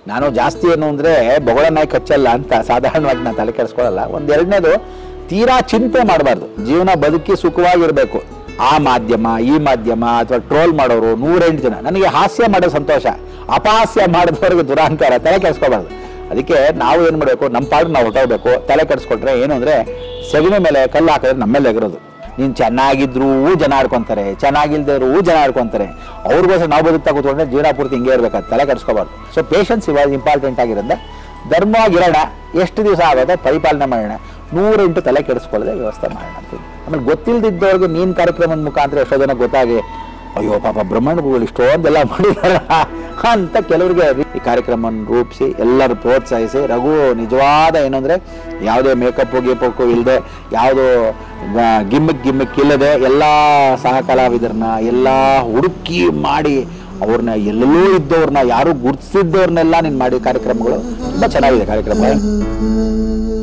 ನಾನು ಜಾಸ್ತಿ ಏನು ಅಂದರೆ ಬೊಗಳ ನಾಯಿ ಕಚ್ಚಲ್ಲ ಅಂತ ಸಾಧಾರಣವಾಗಿ ನಾನು ತಲೆ ಕೆಡಿಸ್ಕೊಳ್ಳಲ್ಲ ಒಂದು ಎರಡನೇದು ತೀರಾ ಚಿಂತೆ ಮಾಡಬಾರ್ದು ಜೀವನ ಬದುಕಿ ಸುಖವಾಗಿರಬೇಕು ಆ ಮಾಧ್ಯಮ ಈ ಮಾಧ್ಯಮ ಅಥವಾ ಟ್ರೋಲ್ ಮಾಡೋರು ನೂರೆಂಟು ಜನ ನನಗೆ ಹಾಸ್ಯ ಮಾಡೋ ಸಂತೋಷ ಅಪಹಾಸ್ಯ ಮಾಡಿದವ್ರಿಗೆ ದುರಾಂಕಾರ ತಲೆ ಕೆಡಿಸ್ಕೋಬಾರ್ದು ಅದಕ್ಕೆ ನಾವು ಏನು ಮಾಡಬೇಕು ನಮ್ಮ ಪಾಡು ನಾವು ಹೊಟ್ಟೋಗ್ಬೇಕು ತಲೆ ಕೆಡಿಸ್ಕೊಟ್ರೆ ಏನು ಅಂದರೆ ಸೆಗಣಿ ಮೇಲೆ ಕಲ್ಲು ಹಾಕಿದ್ರೆ ನಮ್ಮೇಲೆ ಎಗರೋದು ನೀನು ಚೆನ್ನಾಗಿದ್ರೂ ಜನ ಆಡ್ಕೊಂತಾರೆ ಚೆನ್ನಾಗಿಲ್ದಿದ್ರು ಜನ ಆಡ್ಕೊಂತಾರೆ ಅವ್ರಿಗೋಸ್ಕರ ನಾವು ಬದುಕ್ತಾ ಕೂತ್ಕೊಂಡ್ರೆ ಜೀವನ ಪೂರ್ತಿ ಹಿಂಗೆ ಇರ್ಬೇಕಾದ್ರೆ ತಲೆ ಕೆಡಿಸ್ಕೋಬಾರ್ದು ಸೊ ಪೇಷನ್ಸ್ ಇವಾಗ ಇಂಪಾರ್ಟೆಂಟ್ ಆಗಿರೋದ್ರಿಂದ ಧರ್ಮವಾಗಿರೋಣ ಎಷ್ಟು ದಿವಸ ಆಗೋದೆ ಪರಿಪಾಲನೆ ಮಾಡೋಣ ನೂರೆಂಟು ತಲೆ ಕೆಡಿಸ್ಕೊಳ್ಳದೆ ವ್ಯವಸ್ಥೆ ಮಾಡೋಣ ಅಂತ ಆಮೇಲೆ ಗೊತ್ತಿಲ್ಲದಿದ್ದವ್ರಿಗೆ ನೀನು ಕಾರ್ಯಕ್ರಮದ ಮುಖಾಂತರ ಎಷ್ಟೋ ಜನ ಗೊತ್ತಾಗಿ ಅಯ್ಯೋ ಪಾಪ ಬ್ರಹ್ಮಾಂಡಗಳು ಇಷ್ಟೊಂದೆಲ್ಲ ಮಾಡಿದಾರ ಅಂತ ಕೆಲವರಿಗೆ ಈ ಕಾರ್ಯಕ್ರಮವನ್ನು ರೂಪಿಸಿ ಎಲ್ಲರೂ ಪ್ರೋತ್ಸಾಹಿಸಿ ರಘು ನಿಜವಾದ ಏನು ಅಂದರೆ ಯಾವುದೇ ಮೇಕಪ್ಪು ಗೀಪಕ್ಕು ಇಲ್ಲದೆ ಯಾವುದೋ ಗಿಮ್ಮಿಕ್ ಗಿಮ್ಮಿಕ್ ಇಲ್ಲದೆ ಎಲ್ಲ ಸಹ ಕಲಾವಿದರನ್ನ ಎಲ್ಲ ಹುಡುಕಿ ಮಾಡಿ ಅವ್ರನ್ನ ಎಲ್ಲೆಲ್ಲೂ ಇದ್ದವ್ರನ್ನ ಯಾರು ಗುರುತಿಸಿದ್ದವ್ರನ್ನೆಲ್ಲ ನೀನು ಮಾಡಿ ಕಾರ್ಯಕ್ರಮಗಳು ತುಂಬ ಚೆನ್ನಾಗಿದೆ ಕಾರ್ಯಕ್ರಮ